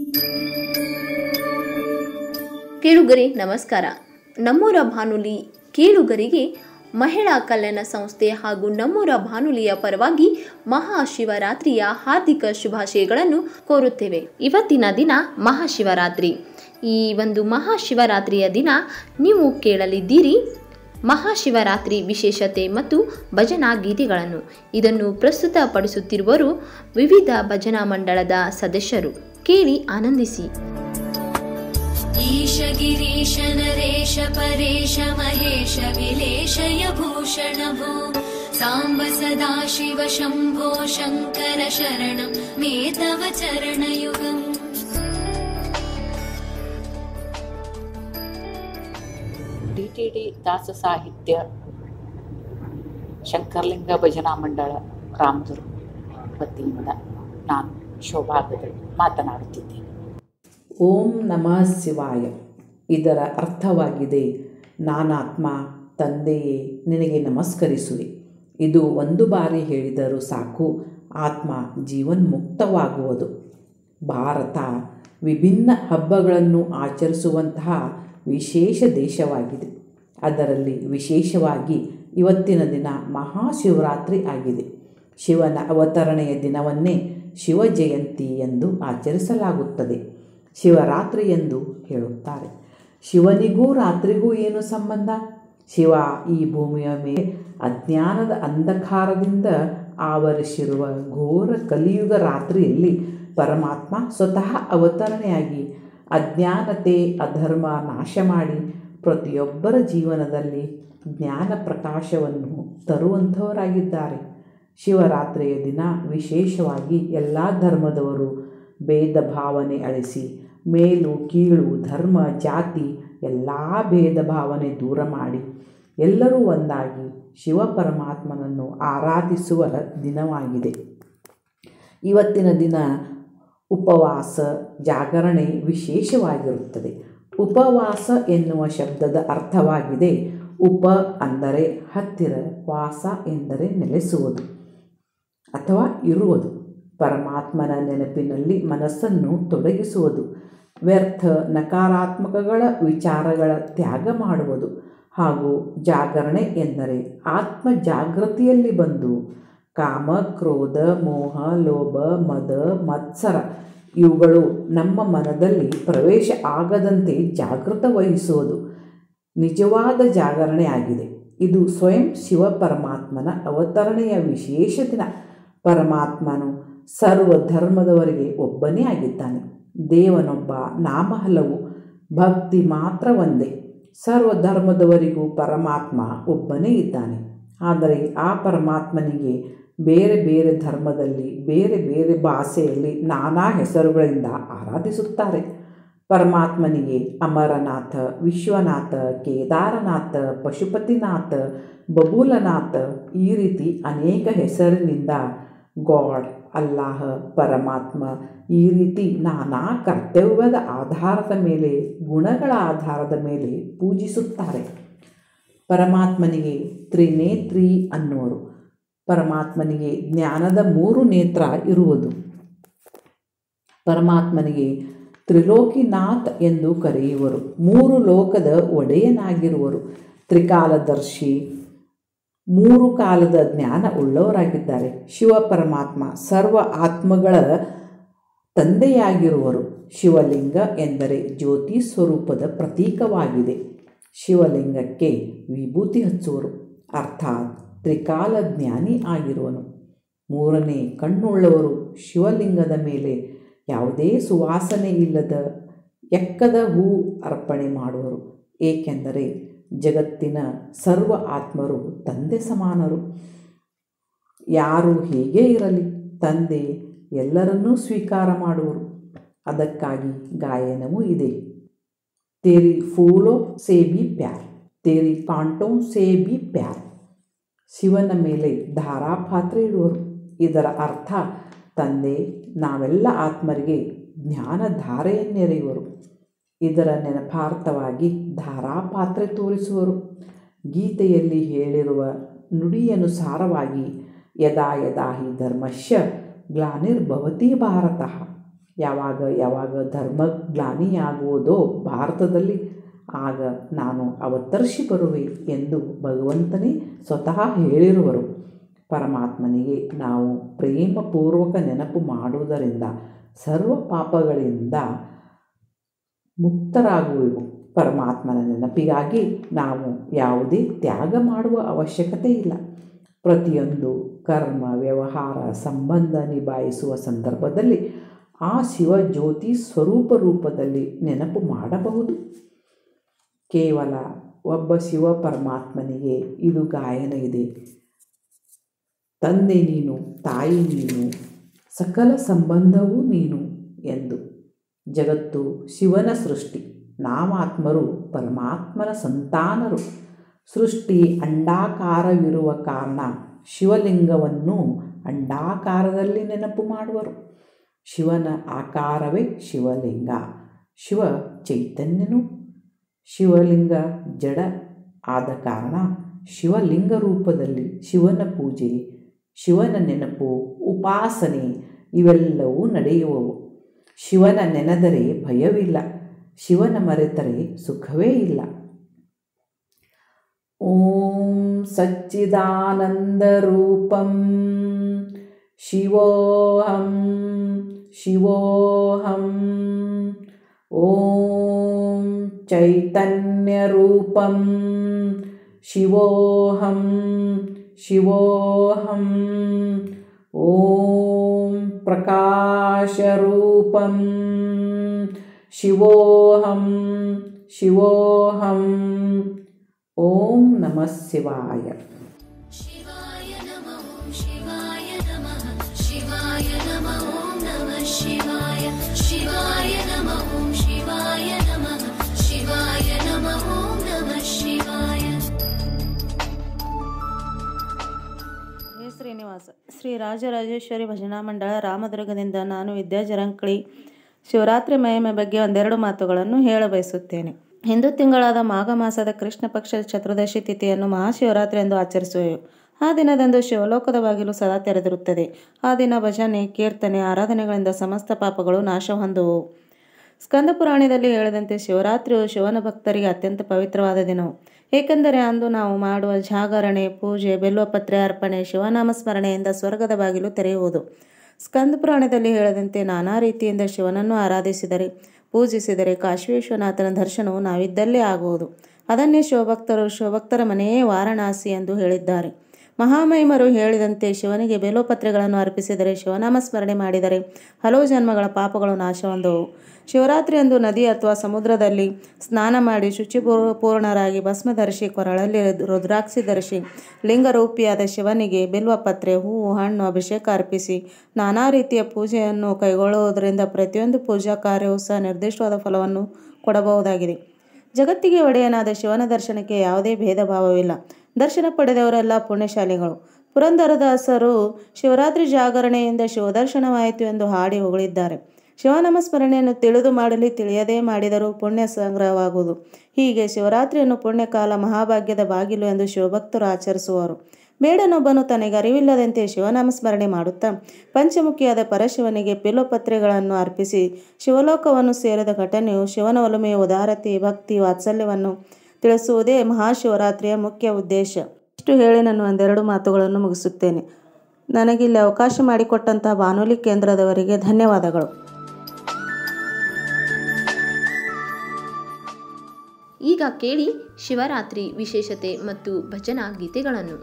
ಕೇಳುಗರೆ ನಮಸ್ಕಾರ ನಮ್ಮೂರ ಬಾನುಲಿ ಕೇಳುಗರಿಗೆ ಮಹಿಳಾ ಕಲ್ಯಾಣ ಸಂಸ್ಥೆ ಹಾಗೂ ನಮ್ಮೂರ ಬಾನುಲಿಯ ಪರವಾಗಿ ಮಹಾಶಿವರಾತ್ರಿಯ ಹಾರ್ದಿಕ ಶುಭಾಶಯಗಳನ್ನು ಕೋರುತ್ತೇವೆ ಇವತ್ತಿನ ದಿನ ಮಹಾಶಿವರಾತ್ರಿ ಈ ಒಂದು ಮಹಾಶಿವರಾತ್ರಿಯ ದಿನ ನೀವು ಕೇಳಲಿದ್ದೀರಿ ಮಹಾಶಿವರಾತ್ರಿ ವಿಶೇಷತೆ ಮತ್ತು ಭಜನಾ ಗೀತೆಗಳನ್ನು ಇದನ್ನು ಪ್ರಸ್ತುತಪಡಿಸುತ್ತಿರುವರು ವಿವಿಧ ಭಜನಾ ಮಂಡಳದ ಸದಸ್ಯರು ಕೇಳಿ ಆನಂದಿಸಿ ईश गिरीश नरेश परेश महेश विलेशय भूषण भो साम्ब सदा शिव शम्भो शङ्कर शरणं मे तव चरणयुगम् ಡಿ ಟಿ ಡಿ ದಾಸ ಸಾಹಿತ್ಯ ಶಂಕರಲಿಂಗ ಭಜನಾ ಮಂಡಳ ರಾಮದುರ್ಗ ವತಿಯಿಂದ ನಾನು ಶೋಭಾ ಗದಳ್ ಮಾತನಾಡುತ್ತಿದ್ದೇನೆ ಓಂ ನಮಃ ಶಿವಾಯ ಇದರ ಅರ್ಥವಾಗಿದೆ ನಾನಾತ್ಮ ತಂದೆಯೇ ನಿನಗೆ ನಮಸ್ಕರಿಸುವೆ ಇದು ಒಂದು ಬಾರಿ ಹೇಳಿದರೂ ಸಾಕು ಆತ್ಮ ಜೀವನ್ಮುಕ್ತವಾಗುವುದು ಭಾರತ ವಿಭಿನ್ನ ಹಬ್ಬಗಳನ್ನು ಆಚರಿಸುವಂತಹ ವಿಶೇಷ ದೇಶವಾಗಿದೆ ಅದರಲ್ಲಿ ವಿಶೇಷವಾಗಿ ಇವತ್ತಿನ ದಿನ ಮಹಾಶಿವರಾತ್ರಿ ಆಗಿದೆ ಶಿವನ ಅವತರಣೆಯ ದಿನವನ್ನೇ ಶಿವ ಜಯಂತಿ ಎಂದು ಆಚರಿಸಲಾಗುತ್ತದೆ ಶಿವರಾತ್ರಿ ಎಂದು ಹೇಳುತ್ತಾರೆ ಶಿವನಿಗೂ ರಾತ್ರಿಗೂ ಏನು ಸಂಬಂಧ ಶಿವ ಈ ಭೂಮಿಯ ಮೇಲೆ ಅಜ್ಞಾನದ ಅಂಧಕಾರದಿಂದ ಆವರಿಸಿರುವ ಘೋರ ಕಲಿಯುಗ ರಾತ್ರಿಯಲ್ಲಿ ಪರಮಾತ್ಮ ಸ್ವತಃ ಅವತರಣೆಯಾಗಿ ಅಜ್ಞಾನತೆ ಅಧರ್ಮ ನಾಶ ಮಾಡಿ ಪ್ರತಿಯೊಬ್ಬರ ಜೀವನದಲ್ಲಿ ಜ್ಞಾನ ಪ್ರಕಾಶವನ್ನು ತರುವಂಥವರಾಗಿದ್ದಾರೆ ಶಿವರಾತ್ರಿಯ ದಿನ ವಿಶೇಷವಾಗಿ ಎಲ್ಲ ಧರ್ಮದವರು ಭೇದ ಭಾವನೆ ಅಳಿಸಿ ಮೇಲು ಕೀಳು ಧರ್ಮ ಜಾತಿ ಎಲ್ಲ ಭೇದ ಭಾವನೆ ದೂರ ಮಾಡಿ ಎಲ್ಲರೂ ಒಂದಾಗಿ ಶಿವ ಪರಮಾತ್ಮನನ್ನು ಆರಾಧಿಸುವ ದಿನವಾಗಿದೆ ಇವತ್ತಿನ ದಿನ ಉಪವಾಸ ಜಾಗರಣೆ ವಿಶೇಷವಾಗಿರುತ್ತದೆ ಉಪವಾಸ ಎನ್ನುವ ಶಬ್ದದ ಅರ್ಥವಾಗಿದೆ ಉಪ ಅಂದರೆ ಹತ್ತಿರ ವಾಸ ಎಂದರೆ ನೆಲೆಸುವುದು ಅಥವಾ ಇರುವುದು ಪರಮಾತ್ಮನ ನೆನಪಿನಲ್ಲಿ ಮನಸ್ಸನ್ನು ತೊಡಗಿಸುವುದು ವ್ಯರ್ಥ ನಕಾರಾತ್ಮಕಗಳ ವಿಚಾರಗಳ ತ್ಯಾಗ ಮಾಡುವುದು ಹಾಗೂ ಜಾಗರಣೆ ಎಂದರೆ ಆತ್ಮ ಜಾಗೃತಿಯಲ್ಲಿ ಬಂದು ಕಾಮ ಕ್ರೋಧ ಮೋಹ ಲೋಭ ಮದ ಮತ್ಸರ ಇವುಗಳು ನಮ್ಮ ಮನದಲ್ಲಿ ಪ್ರವೇಶ ಆಗದಂತೆ ಜಾಗೃತ ವಹಿಸುವುದು ನಿಜವಾದ ಜಾಗರಣೆ ಆಗಿದೆ ಇದು ಸ್ವಯಂ ಶಿವ ಪರಮಾತ್ಮನ ಅವತರಣೆಯ ವಿಶೇಷ ದಿನ ಪರಮಾತ್ಮನು ಸರ್ವ ಧರ್ಮದವರಿಗೆ ಒಬ್ಬನೇ ಆಗಿದ್ದಾನೆ ದೇವನೊಬ್ಬ ನಾಮ ಹಲವು ಭಕ್ತಿ ಮಾತ್ರ ಒಂದೇ ಸರ್ವ ಧರ್ಮದವರಿಗೂ ಪರಮಾತ್ಮ ಒಬ್ಬನೇ ಇದ್ದಾನೆ ಆದರೆ ಆ ಪರಮಾತ್ಮನಿಗೆ ಬೇರೆ ಬೇರೆ ಧರ್ಮದಲ್ಲಿ ಬೇರೆ ಬೇರೆ ಭಾಷೆಯಲ್ಲಿ ನಾನಾ ಹೆಸರುಗಳಿಂದ ಆರಾಧಿಸುತ್ತಾರೆ ಪರಮಾತ್ಮನಿಗೆ ಅಮರನಾಥ ವಿಶ್ವನಾಥ ಕೇದಾರನಾಥ ಪಶುಪತಿನಾಥ ಬಬೂಲನಾಥ ಈ ರೀತಿ ಅನೇಕ ಹೆಸರಿನಿಂದ ಗಾಡ್ ಅಲ್ಲಾಹ ಪರಮಾತ್ಮ ಈ ರೀತಿ ನಾನಾ ಕರ್ತವ್ಯದ ಆಧಾರದ ಮೇಲೆ ಗುಣಗಳ ಆಧಾರದ ಮೇಲೆ ಪೂಜಿಸುತ್ತಾರೆ ಪರಮಾತ್ಮನಿಗೆ ತ್ರಿನೇತ್ರಿ ಅನ್ನುವರು ಪರಮಾತ್ಮನಿಗೆ ಜ್ಞಾನದ ಮೂರು ನೇತ್ರ ಇರುವುದು ಪರಮಾತ್ಮನಿಗೆ ತ್ರಿಲೋಕಿನಾಥ್ ಎಂದು ಕರೆಯುವರು ಮೂರು ಲೋಕದ ಒಡೆಯನಾಗಿರುವರು ತ್ರಿಕಾಲದರ್ಶಿ ಮೂರು ಕಾಲದ ಜ್ಞಾನ ಉಳ್ಳವರಾಗಿದ್ದಾರೆ ಶಿವ ಪರಮಾತ್ಮ ಸರ್ವ ಆತ್ಮಗಳ ತಂದೆಯಾಗಿರುವರು ಶಿವಲಿಂಗ ಎಂದರೆ ಜ್ಯೋತಿ ಸ್ವರೂಪದ ಪ್ರತೀಕವಾಗಿದೆ ಶಿವಲಿಂಗಕ್ಕೆ ವಿಭೂತಿ ಹಚ್ಚುವರು ಅರ್ಥಾತ್ ತ್ರಿಕಾಲ ಜ್ಞಾನಿ ಆಗಿರುವನು ಮೂರನೇ ಕಣ್ಣುಳ್ಳವರು ಶಿವಲಿಂಗದ ಮೇಲೆ ಯಾವುದೇ ಸುವಾಸನೆ ಇಲ್ಲದ ಎಕ್ಕದ ಹೂ ಅರ್ಪಣೆ ಮಾಡುವರು ಏಕೆಂದರೆ ಜಗತ್ತಿನ ಸರ್ವ ಆತ್ಮರು ತಂದೆ ಸಮಾನರು ಯಾರು ಹೀಗೆ ಇರಲಿ ತಂದೆ ಎಲ್ಲರನ್ನೂ ಸ್ವೀಕಾರ ಮಾಡುವರು ಅದಕ್ಕಾಗಿ ಗಾಯನವೂ ಇದೆ ತೇರಿ ಫೂಲೋ ಸೇ ಬಿ ಪ್ಯಾರ್ ತೇರಿ ಕಾಂಟೋ ಸೇ ಬಿ ಪ್ಯಾರ್ ಶಿವನ ಮೇಲೆ ಧಾರಾಪಾತ್ರೆ ಇಡುವರು ಇದರ ಅರ್ಥ ತಂದೆ ನಾವೆಲ್ಲ ಆತ್ಮರಿಗೆ ಜ್ಞಾನ ಧಾರೆಯನ್ನೆರೆಯುವರು ಇದರ ನೆನಪಾರ್ಥವಾಗಿ ಧಾರಾಪಾತ್ರೆ ತೋರಿಸುವರು ಗೀತೆಯಲ್ಲಿ ಹೇಳಿರುವ ನುಡಿಯನುಸಾರವಾಗಿ ಯದಾ ಯದಾ ಹಿ ಧರ್ಮಶ್ಯ ಗ್ಲಾನಿರ್ಭವತಿ ಭಾರತ ಯಾವಾಗ ಯಾವಾಗ ಧರ್ಮಗ್ಲಾನಿಯಾಗುವುದೋ ಭಾರತದಲ್ಲಿ ಆಗ ನಾನು ಅವತರಿಸಿ ಬರುವೆ ಎಂದು ಭಗವಂತನೇ ಸ್ವತಃ ಹೇಳಿರುವರು ಪರಮಾತ್ಮನಿಗೆ ನಾವು ಪ್ರೇಮಪೂರ್ವಕ ನೆನಪು ಮಾಡುವುದರಿಂದ ಸರ್ವ ಪಾಪಗಳಿಂದ ಮುಕ್ತರಾಗುವೆವು ಪರಮಾತ್ಮನ ನೆನಪಿಗಾಗಿ ನಾವು ಯಾವುದೇ ತ್ಯಾಗ ಮಾಡುವ ಅವಶ್ಯಕತೆ ಇಲ್ಲ ಪ್ರತಿಯೊಂದು ಕರ್ಮ ವ್ಯವಹಾರ ಸಂಬಂಧ ನಿಭಾಯಿಸುವ ಸಂದರ್ಭದಲ್ಲಿ ಆ ಶಿವ ಜ್ಯೋತಿ ಸ್ವರೂಪ ರೂಪದಲ್ಲಿ ನೆನಪು ಮಾಡಬಹುದು ಕೇವಲ ಒಬ್ಬ ಶಿವ ಪರಮಾತ್ಮನಿಗೆ ಇದು ಗಾಯನ ಇದೆ ತಂದೆ ನೀನು ತಾಯಿ ನೀನು ಸಕಲ ಸಂಬಂಧವೂ ನೀನು ಎಂದು ಜಗತ್ತು ಶಿವನ ಸೃಷ್ಟಿ ನಾವಾತ್ಮರು ಪರಮಾತ್ಮನ ಸಂತಾನರು ಸೃಷ್ಟಿ ಅಂಡಾಕಾರವಿರುವ ಕಾರಣ ಶಿವಲಿಂಗವನ್ನು ಅಂಡಾಕಾರದಲ್ಲಿ ನೆನಪು ಮಾಡುವರು ಶಿವನ ಆಕಾರವೇ ಶಿವಲಿಂಗ ಶಿವ ಚೈತನ್ಯನು ಶಿವಲಿಂಗ ಜಡ ಆದ ಕಾರಣ ಶಿವಲಿಂಗ ರೂಪದಲ್ಲಿ ಶಿವನ ಪೂಜೆ ಶಿವನ ನೆನಪು ಉಪಾಸನೆ ಇವೆಲ್ಲವೂ ನಡೆಯುವವು ಶಿವನ ನೆನೆದರೆ ಭಯವಿಲ್ಲ ಶಿವನ ಮರೆತರೆ ಸುಖವೇ ಇಲ್ಲ ಓಂ ಸಚ್ಚಿದಾನಂದರೂಪಂ ಶಿವೋಹಂ ಶಿವೋಹಂ ಓಂ ಚೈತನ್ಯರೂಪಂ ಶಿವೋಹಂ ಶಿವೋಹಂ ಓಂ ಪ್ರಕಾಶರೂಪಂ ಶಿವೋಹಂ ಶಿವೋಹಂ ಓಂ ನಮಃ ಶಿವಾಯ शिवाय नमः शिवाय नमः शिवाय नमः ॐ नमः शिवाय शिवाय नमः ॐ शिवाय नमः शिवाय नमः ॐ नमः शिवाय ಹೇ ಶ್ರೀನಿವಾಸ ಶ್ರೀ ರಾಜರಾಜೇಶ್ವರಿ ಭಜನಾ ಮಂಡಳ ರಾಮದುರ್ಗದಿಂದ ನಾನು ವಿದ್ಯಾ ಜರಂಕಳಿ ಶಿವರಾತ್ರಿ ಮಹಿಮೆ ಬಗ್ಗೆ ಒಂದೆರಡು ಮಾತುಗಳನ್ನು ಹೇಳ ಬಯಸುತ್ತೇನೆ ಹಿಂದೂ ತಿಂಗಳಾದ ಮಾಘ ಮಾಸದ ಕೃಷ್ಣ ಪಕ್ಷದ ಚತುರ್ದಶಿ ತಿಥಿಯನ್ನು ಮಹಾಶಿವರಾತ್ರಿ ಎಂದು ಆಚರಿಸುವೆವು ಆ ದಿನದಂದು ಶಿವಲೋಕದ ಬಾಗಿಲು ಸದಾ ತೆರೆದಿರುತ್ತದೆ ಆ ದಿನ ಭಜನೆ ಕೀರ್ತನೆ ಆರಾಧನೆಗಳಿಂದ ಸಮಸ್ತ ಪಾಪಗಳು ನಾಶ ಹೊಂದುವು ಸ್ಕಂದ ಪುರಾಣದಲ್ಲಿ ಹೇಳಿದಂತೆ ಶಿವರಾತ್ರಿಯು ಶಿವನ ಭಕ್ತರಿಗೆ ಅತ್ಯಂತ ಪವಿತ್ರವಾದ ದಿನವು ಏಕೆಂದರೆ ಅಂದು ನಾವು ಮಾಡುವ ಜಾಗರಣೆ ಪೂಜೆ ಬೆಲ್ವಪತ್ರೆ ಅರ್ಪಣೆ ಶಿವನಾಮ ಸ್ಮರಣೆಯಿಂದ ಸ್ವರ್ಗದ ಬಾಗಿಲು ತೆರೆಯುವುದು ಸ್ಕಂದ ಪುರಾಣದಲ್ಲಿ ಹೇಳಿದಂತೆ ನಾನಾ ರೀತಿಯಿಂದ ಶಿವನನ್ನು ಆರಾಧಿಸಿದರೆ ಪೂಜಿಸಿದರೆ ಕಾಶಿವಿಶ್ವನಾಥನ ದರ್ಶನವು ನಾವಿದ್ದಲ್ಲೇ ಆಗುವುದು ಅದನ್ನೇ ಶಿವಭಕ್ತರು ಶಿವಭಕ್ತರ ಮನೆಯೇ ವಾರಣಾಸಿ ಎಂದು ಹೇಳಿದ್ದಾರೆ ಮಹಾಮಹಿಮರು ಹೇಳಿದಂತೆ ಶಿವನಿಗೆ ಬೇಲೋಪತ್ರೆಗಳನ್ನು ಅರ್ಪಿಸಿದರೆ ಶಿವನಾಮ ಸ್ಮರಣೆ ಮಾಡಿದರೆ ಹಲವು ಜನ್ಮಗಳ ಪಾಪಗಳು ನಾಶವೊಂದವು ಶಿವರಾತ್ರಿಯಂದು ನದಿ ಅಥವಾ ಸಮುದ್ರದಲ್ಲಿ ಸ್ನಾನ ಮಾಡಿ ಶುಚಿ ಪೂರ್- ಪೂರ್ಣರಾಗಿ ಭಸ್ಮ ಧರಿಸಿ ಕೊರಳಲ್ಲಿ ರುದ್ರಾಕ್ಷಿ ಧರಿಸಿ ಲಿಂಗರೂಪಿಯಾದ ಶಿವನಿಗೆ ಬಿಲ್ವಪತ್ರೆ ಹೂವು ಹಣ್ಣು ಅಭಿಷೇಕ ಅರ್ಪಿಸಿ ನಾನಾ ರೀತಿಯ ಪೂಜೆಯನ್ನು ಕೈಗೊಳ್ಳುವುದರಿಂದ ಪ್ರತಿಯೊಂದು ಪೂಜಾ ಕಾರ್ಯವೂ ಸಹ ನಿರ್ದಿಷ್ಟವಾದ ಫಲವನ್ನು ಕೊಡಬಹುದಾಗಿದೆ ಜಗತ್ತಿಗೆ ಒಡೆಯನಾದ ಶಿವನ ದರ್ಶನಕ್ಕೆ ಯಾವುದೇ ಭೇದ ಭಾವವಿಲ್ಲ ದರ್ಶನ ಪಡೆದವರೆಲ್ಲ ಪುಣ್ಯಶಾಲಿಗಳು ಪುರಂದರದಾಸರು ಶಿವರಾತ್ರಿ ಜಾಗರಣೆಯಿಂದ ಶಿವದರ್ಶನವಾಯಿತು ಎಂದು ಹಾಡಿ ಹೊಗಳಿದ್ದಾರೆ ಶಿವನಾಮ ಸ್ಮರಣೆಯನ್ನು ತಿಳಿದು ಮಾಡಲಿ ತಿಳಿಯದೇ ಮಾಡಿದರೂ ಪುಣ್ಯ ಸಂಗ್ರಹವಾಗುವುದು ಹೀಗೆ ಶಿವರಾತ್ರಿಯನ್ನು ಪುಣ್ಯಕಾಲ ಮಹಾಭಾಗ್ಯದ ಬಾಗಿಲು ಎಂದು ಶಿವಭಕ್ತರು ಆಚರಿಸುವರು ಬೇಡನೊಬ್ಬನು ತನಗೆ ಅರಿವಿಲ್ಲದಂತೆ ಶಿವನಾಮ ಸ್ಮರಣೆ ಮಾಡುತ್ತಾ ಪಂಚಮುಖಿಯಾದ ಪರಶಿವನಿಗೆ ಪಿಲೋಪತ್ರೆಗಳನ್ನು ಅರ್ಪಿಸಿ ಶಿವಲೋಕವನ್ನು ಸೇರಿದ ಘಟನೆಯು ಶಿವನ ಒಲುಮೆಯ ಉದಾರತೆ ಭಕ್ತಿ ವಾತ್ಸಲ್ಯವನ್ನು ತಿಳಿಸುವುದೇ ಮಹಾಶಿವರಾತ್ರಿಯ ಮುಖ್ಯ ಉದ್ದೇಶ ಇಷ್ಟು ಹೇಳಿ ನಾನು ಒಂದೆರಡು ಮಾತುಗಳನ್ನು ಮುಗಿಸುತ್ತೇನೆ ನನಗಿಲ್ಲಿ ಅವಕಾಶ ಮಾಡಿಕೊಟ್ಟಂತಹ ಬಾನುಲಿ ಕೇಂದ್ರದವರಿಗೆ ಧನ್ಯವಾದಗಳು ಈಗ ಕೇಳಿ ಶಿವರಾತ್ರಿ ವಿಶೇಷತೆ ಮತ್ತು ಭಜನಾ ಗೀತೆಗಳನ್ನು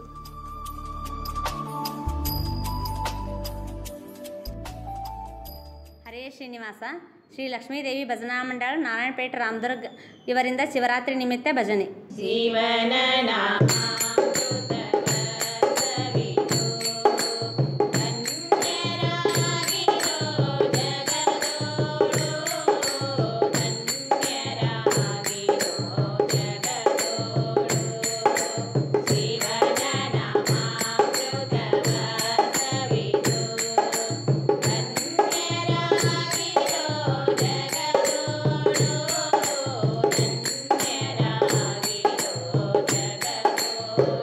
ಹರೇ ಶ್ರೀನಿವಾಸ ಶ್ರೀ ಲಕ್ಷ್ಮೀದೇವಿ ಭಜನಾ ಮಂಡಳ ನಾರಾಯಣಪೇಟೆ ರಾಮದುರ್ಗ್ ಇವರಿಂದ ಶಿವರಾತ್ರಿ ನಿಮಿತ್ತ ಭಜನೆ ಧನ್ಯರಾಗಿರೋ ಜಗದೋಳು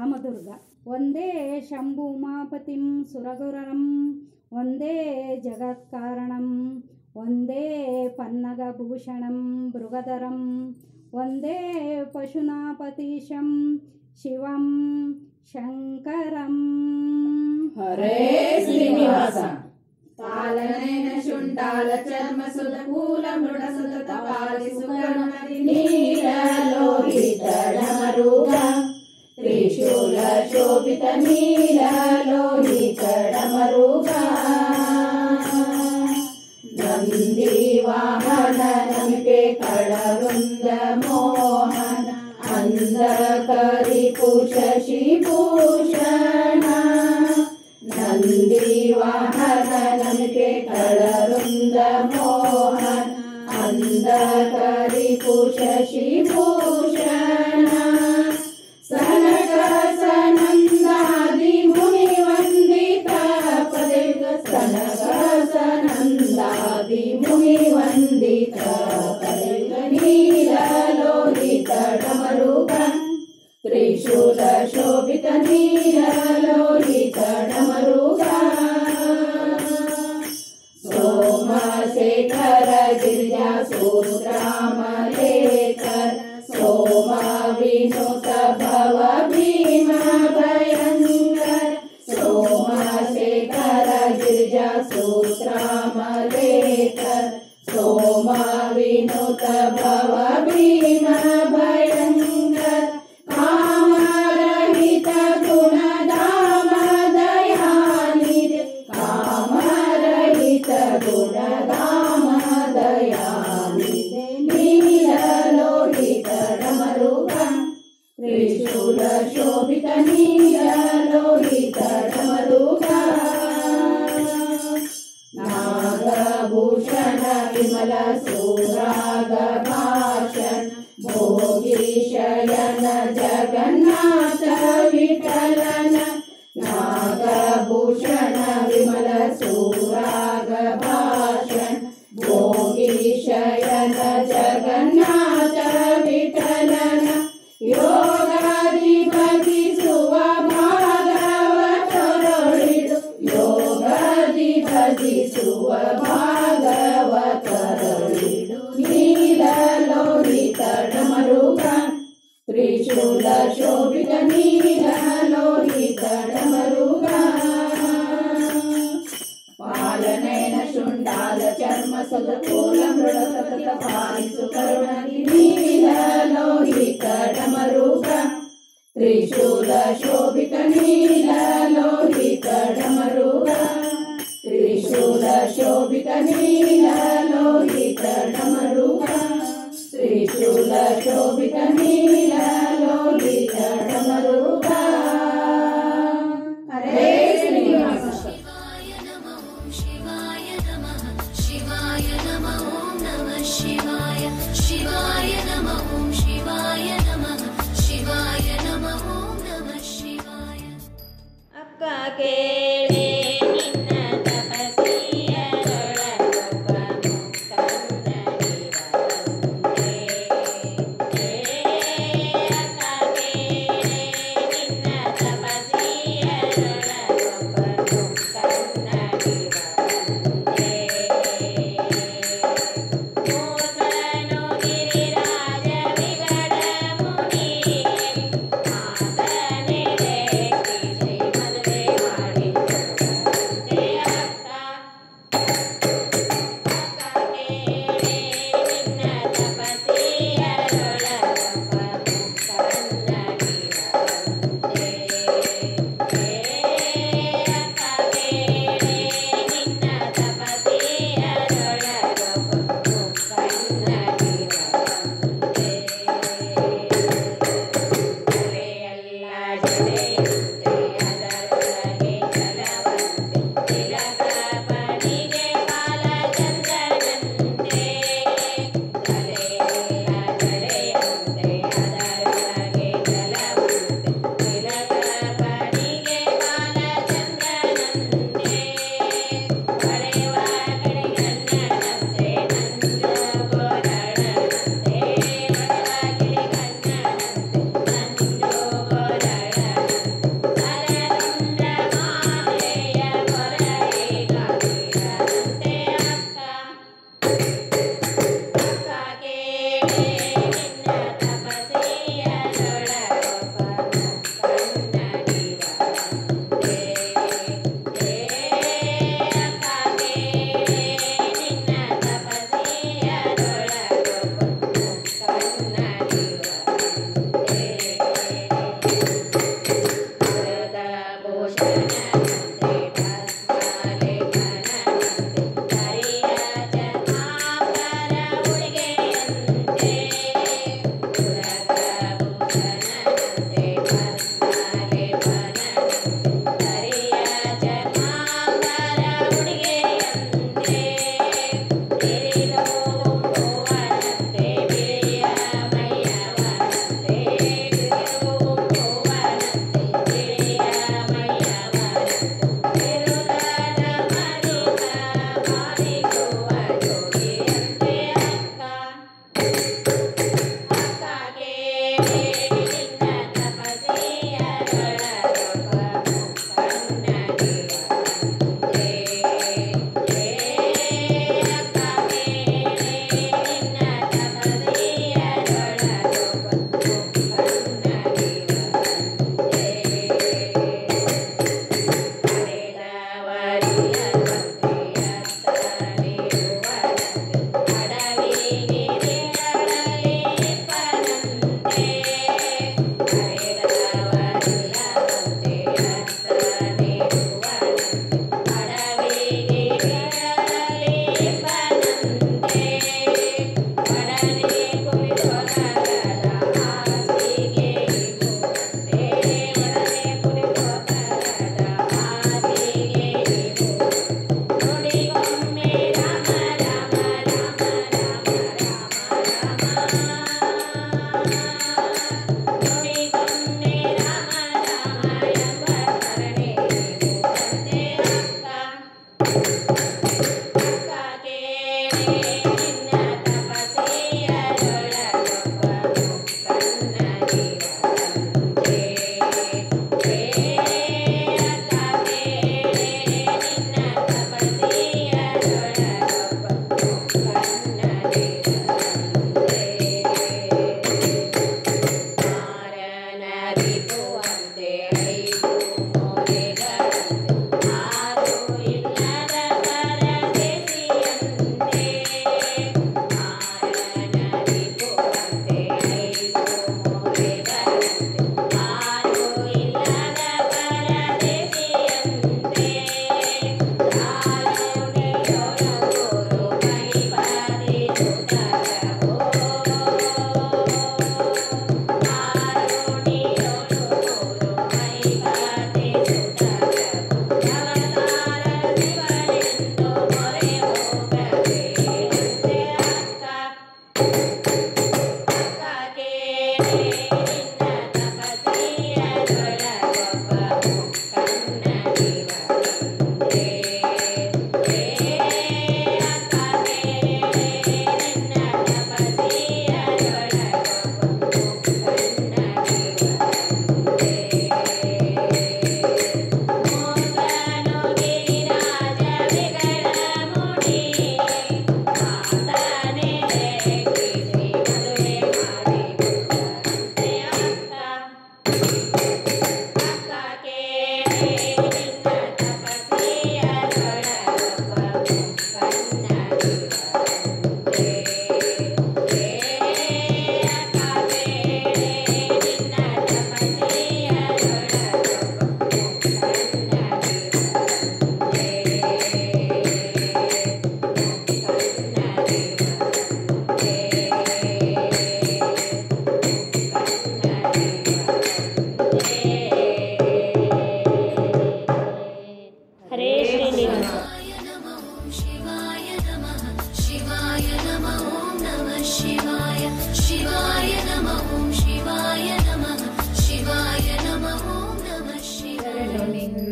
ರಾಮದುರ್ಗ ಒಂದೇ ಶಂಭು ಉಮಾಪತಿಂ ಸುರಗುರಂ ಒಂದೇ ಜಗತ್ಕಾರಣಂ ಒಂದೇ ಪನ್ನಗಭೂಷಣಂ ಮೃಗಧರಂ ಒಂದೇ ಪಶುನಾಪತೀಶಂ ಶಿವಂ ಶಂಕರಂ ಹರೇ ಶ್ರೀನಿವಾಸ ಪಾಲನೇನ ಶುಂಠಾಲ ಚರ್ಮ ಸುತ ಕೂಲ ಮೃಡ ಸುತ ಪಾಲಿಸು ಕರುಣದಿ ನೀಲ ಲೋಹಿತ ಡಮರುಗ ತ್ರಿಶೂಲ ಶೋಭಿತ ನೀಲ ಲೋಹಿತ ಡಮರುಗ ನಂದಿ ವಾಹನ ನಮಿಕೆ ಕಳವೃಂದ ಮೋಹನ ಅಂಧಕರಿ ಶಶಿ ಭೂಷಣ ನಂದಿ ವಾಹನ ನಮಿಕೆ ಕಳವೃಂದ ಮೋಹನ ಅಂಧಕರಿ ಶಶಿ ಭೂಷಣ ಸನಕ ಸನಂದಾದಿ ಮುನಿ ವಂದಿತ ಪದಯುಗ ಸನಕ ಸನಂದಾದಿ ಮುನಿ ವಂದಿತ ಪದಯುಗ ನೀಲ ಲೋಹಿತ ಡಮರುಗ ತ್ರಿಶೂಲ ಶೋಭಿತ ನೀಲ ಲೋಹಿತ ಡಮರುಗ ಸೋಮಶೇಖರ ಗಿರಿಜಾ ಸೂತ್ರಾಮಲೇಖರ್ ಸೋಮ ವಿನುತ ಭವ ಭೀಮ ಭಯಂಕರ ಸೋಮಶೇಖರ ಗಿರಿಜಾ ಸೂತ್ರಾಮಲೇಖರ್ ಸೋಮ ವಿನುತ ಭವ ಭೀಮ ಭಯಂಕರ ಕಾಮರಹಿತ ಗುಣಧಾಮ ದಯಾನಿಧಿ ಕಾಮರಹಿತ ಗುಣಧಾಮ ದಯಾನಿಧಿ ನೀಲ ಲೋಹಿತ ಡಮರುಗ ತ್ರಿಶೂಲ ಶೋಭಿತ ನೀಲ ಲೋಹಿತ ಡಮರುಗ ನಾಗಭೂಷಣ ವಿಮಲ ಸೂರಾಗ ಭಾಷಣ ಭೋಗಿ ಶಯನ ಜಗನ್ನಾಥ ವಿಠಲನ ನಾಗಭೂಷಣ ವಿಮಲ ಸೂರಾಗ ಭಾಷಣ ಭೋಗಿ ಶಯನ ಜಗನ್ನಾಥ ವಿಠಲನ ಯೋಗಾದಿ ಭಜಿಸುವ ಭಾಗವತರೊಳಿದು ಯೋಗಾದಿ ಭಜಿಸುವ ಭಾಗವತರೊಳಿದು ನೀಲ ಲೋಹಿತ ಡಮರುಗ ತ್ರಿಶೂಲ ಶೋಭಿತ ನೀಲ ಲೋಹಿತ ಡಮರುಗ ಪಾಲನೇನ ಶುಂಡಾಲ ಚರ್ಮ ಸದಕೂಲ ಮೃಡ ಸತತ ಪಾಲಿಸು ಕರುಣದಿ ನೀಲ ಲೋಹಿತ ಡಮರುಗ ತ್ರಿಶೂಲ ಶೋಭಿತ ನೀಲ ಲೋಹಿತ ಡಮರುಗ ತ್ರಿಶೂಲ ಶೋಭಿತ ನೀಲ ಲೋಹಿತ ಡಮರುಗ ತ್ರಿಶೂಲ ಶೋಭಿತ ನೀಲ ಲೋಹಿತ ಡಮರುಗ ಹರೇ ಶ್ರೀನಿವಾಸ ಶಿವಾಯ ನಮಃ ಶಿವಾಯ ನಮಃ ಶಿವಾಯ ನಮಃ ಓಂ ನಮಃ ಶಿವಾಯ ಶಿವಾಯ ನಮಃ ಓಂ ಶಿವಾಯ ನಮಃ ಶಿವಾಯ ನಮಃ ಓಂ ನಮಃ ಶಿವಾಯ ಅಕ್ಕ ಕೇಳೆ ನಿನ್ನ ತಪಸ್ಸಿಯರೊಳಗೊಬ್ಬನು ಕನ್ನಡಿಗರಂತೆ. ಅಕ್ಕ ಕೇಳೆ ನಿನ್ನ ತಪಸ್ಸಿಯರೊಳಗೊಬ್ಬನು ಕನ್ನಡಿಗರಂತೆ. ಮೂರ್ಖನು ಗಿರಿರಾಜ ವಿಗಡ ಮುನಿ ಆತನೆಡೆ ಶ್ರೀ ಮದುವೆ ಮಾಡಿ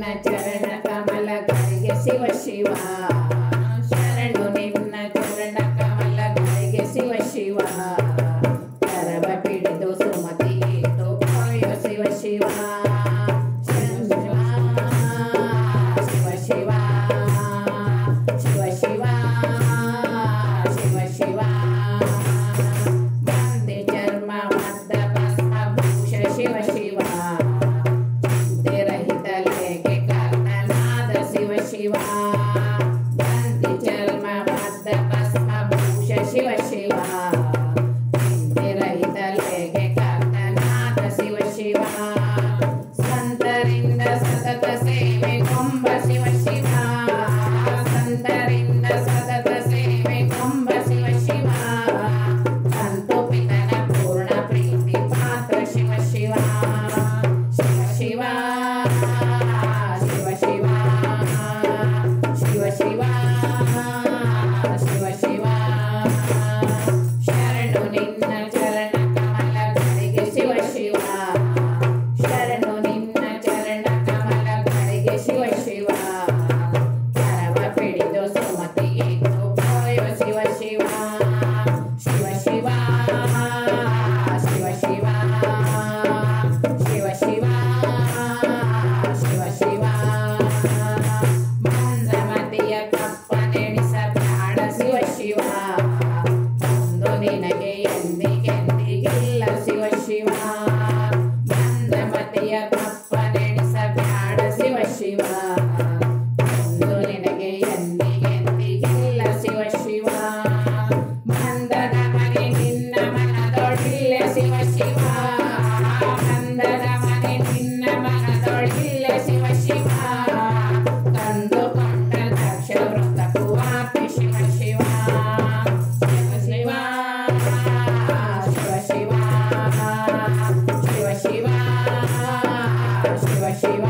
ಚರಣ ಕಮಲಗಳಿಗೆ ಶಿವ ಶಿವ ಶರಣು ನಿನ್ನ ಚರಣ ಕಮಲಗಳಿಗೆ ಶಿವ ಶಿವ ಕರವ ಪಿಡಿದು ಸುಮತಿ ಇಟ್ಟು ಪೊರೆಯೋ ಶಿವ ಶಿವ ಶಿವ ಶಿವ ಶಿವ ಶಿವ ಶಿವ ಶಿವ ಶಿವ ಬಂದೆ ಚರ್ಮ ಮದ್ದ ಭೂಷ ಶಿವ ಶಿವ ಚಿಂತೆರಹಿತ ಲೇಖೆ ಕರ್ಣನಾದ ಶಿವ ಶಿವ ಬಂದೆ ಚರ್ಮ ಮದ್ದ ಭೂಷ ಶಿವ ಶಿವ ಚಿಂತೆರಹಿತ ಲೇಖೆ ಕರ್ಣನಾದ ಶಿವ ಶಿವ ಸಂತರಿಂದ ಸತತ ಸೇವೆ ಕೊಂಬ ಶಿವ ಶಿವ ಸಂತರಿಂದ ಸತತ ಸೇವೆ ಕೊಂಬ ಶಿವ ಶಿವ ಸಂತು ಪಿತನ ಪೂರ್ಣ ಪ್ರೀತಿ ಪಾತ್ರ ಶಿವ ಶಿವ ಶಿವ ಶಿವ ಶಿವ ಶಿವ ಶಿವ ಶಿವ ಶಿವ ಶಿವ ಶರಣು ನಿನ್ನ ಚರಣ ಕಮಲಗಳಿಗೆ ಶಿವ ಶಿವ ಶರಣು ನಿನ್ನ ಚರಣ ಕಮಲಗಳಿಗೆ ಶಿವ ಶಿವ ಕರವ ಪಿಡಿದು ಸುಮತಿ ಇದ್ದು ಪೊರೆಯುವ ಶಿವ ಶಿವ ಶಿವ ಶಿವ ಶಿವ ಶಿವ ಶಿವ ಶಿವ ಶಿವ ಶಿವ ಮಂದಮತಿಯ ಕಪ್ಪನೆಣಿಸ ಬ್ಯಾಡ ಶಿವ ಶಿವ ಒಂದು ನಿನಗೆ ಎಂದಿಗೆಂದಿಗಿಲ್ಲ ಶಿವ ಶಿವ ಮಂದಮತಿಯ ಕಪ್ಪನೆಣಿಸ ಬ್ಯಾಡ ಶಿವ ಶಿವ ಒಂದು ನಿನಗೆ ಎಂದಿಗೆಂದಿಗಿಲ್ಲ ಶಿವ ಶಿವ ಮಂದದ ಮನೆ ನಿನ್ನ ಮನದೊಳಿಲ್ಲ ಶಿವ ಶಿವ ಮಂದದ ಮನೆ ನಿನ್ನ ಮನದೊಳಿಲ್ಲ ಶಿವ ಶಿವ ತಂದುಕೊಂಡ ದಕ್ಷ ವೃತ್ತಕ್ಕೂ ಆಪಿ ಶಿವ ಶಿವ ಶಿವ ಶಿವ ಶಿವ ಶಿವ ಶಿವ ಶಿವ ಶಿವ ಶಿವ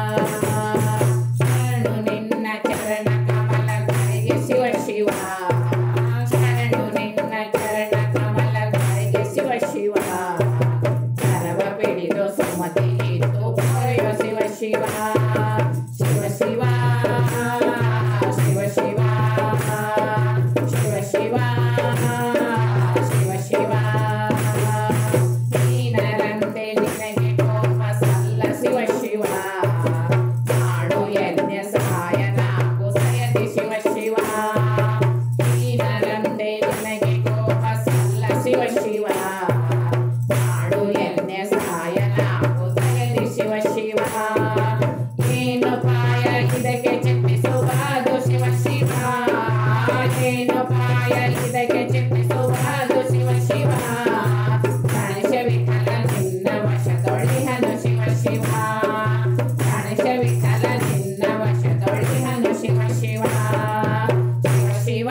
ಶರಣು ನಿನ್ನ ಚರಣ ಕಮಲಗಳಿಗೆ ಶಿವ ಶಿವ ಶರಣು ನಿನ್ನ ಚರಣ ಕಮಲಗಳಿಗೆ ಶಿವ ಶಿವ ಕರವ ಪಿಡಿದು ಸುಮತಿ ಇದ್ದು ಪೊರೆಯೋ ಶಿವ ಶಿವ ಶಿವ ಶಿವ ಶಿವ ಶಿವ ಶಿವ ಶಿವ ಶಿವ ಶಿವ ನೀನರಂತೆ ನಿನಗೆ ಕೋಪ ಸಲ್ಲ ಶಿವ ಶಿವ ಮಾಡು ಯಜ್ಞ ಸಹಾಯ ನಾಕು ಸಯದಿ ಶಿವ ಶಿವ ನೀನರಂತೆ ನಿನಗೆ ಕೋಪ ಸಲ್ಲ ಶಿವ ಶಿವ ಮಾಡು ಯಜ್ಞ ಸಹಾಯ ನಾಕು ಸಯದಿ ಶಿವ ಶಿವ ಏನು ಪಾಯ ಇದಕ್ಕೆ ಚಿಪ್ಪಿಸುವುದು ಶಿವ ಶಿವ ಏನು ಪಾಯ ಇದಕ್ಕೆ ಚಿಪ್ಪಿಸುವುದು ಶಿವ ಶಿವ ಗಣೇಶ ವಿಠಲ ನಿನ್ನ ವಶ ತೊಳಿಹನು ಶಿವ ಶಿವ ಗಣೇಶ ವಿಠಲ ನಿನ್ನ ವಶ ತೊಳಿಹನು ಶಿವ ಶಿವ ಶಿವ ಶಿವ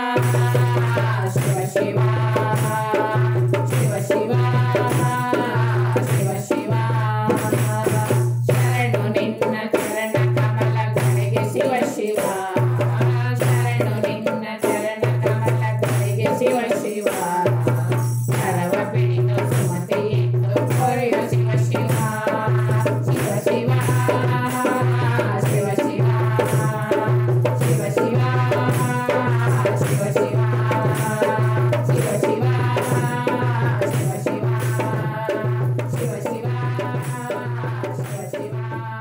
ಶಿವ ಶಿವ ಶಿವ ಶಿವ ಶಿವ ಶಿವ ಶರಣು ನಿನ್ನ ಚರಣ ಕಮಲಗಳಿಗೆ ಶಿವ ಶಿವ ಶರಣು ನಿನ್ನ ಚರಣ ಕಮಲಗಳಿಗೆ ಶಿವ ಶಿವ ಕರವ ಪಿಡಿದು ಸುಮತಿ ಇದ್ದು ಪೊರೆಯ ಶಿವ ಶಿವ ಶಿವ ಶಿವ ಶಿವ ಶಿವ ಶಿವ ಶಿವ ಶಿವ ಶಿವ ಶಿವ ಶಿವ ಶಿವ ಶಿವ ಶಿವ ಶಿವ ಶಿವ ಶಿವ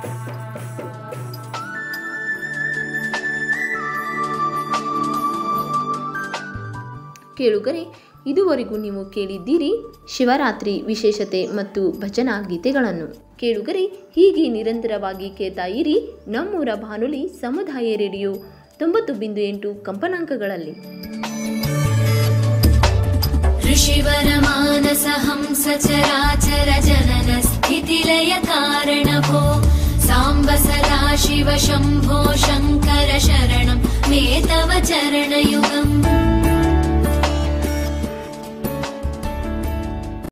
ಕೇಳುಗರೆ ಇದುವರೆಗೂ ನೀವು ಕೇಳಿದ್ದೀರಿ ಶಿವರಾತ್ರಿ ವಿಶೇಷತೆ ಮತ್ತು ಭಜನಾ ಗೀತೆಗಳನ್ನು ಕೇಳುಗರೆ ಹೀಗೆ ನಿರಂತರವಾಗಿ ಕೇಳ್ತಾ ಇರಿ ನಮ್ಮೂರ ಬಾನುಲಿ ಸಮುದಾಯ ರೇಡಿಯೋ ತೊಂಬತ್ತು ಬಿಂದು ಎಂಟು ಕಂಪನಾಂಕಗಳಲ್ಲಿ ऋषिवरमानस हंस चराचर जनन स्थितिलय कारणभो साम्ब सदा शिव शम्भो शङ्कर शरणं मे तव चरणयुगम्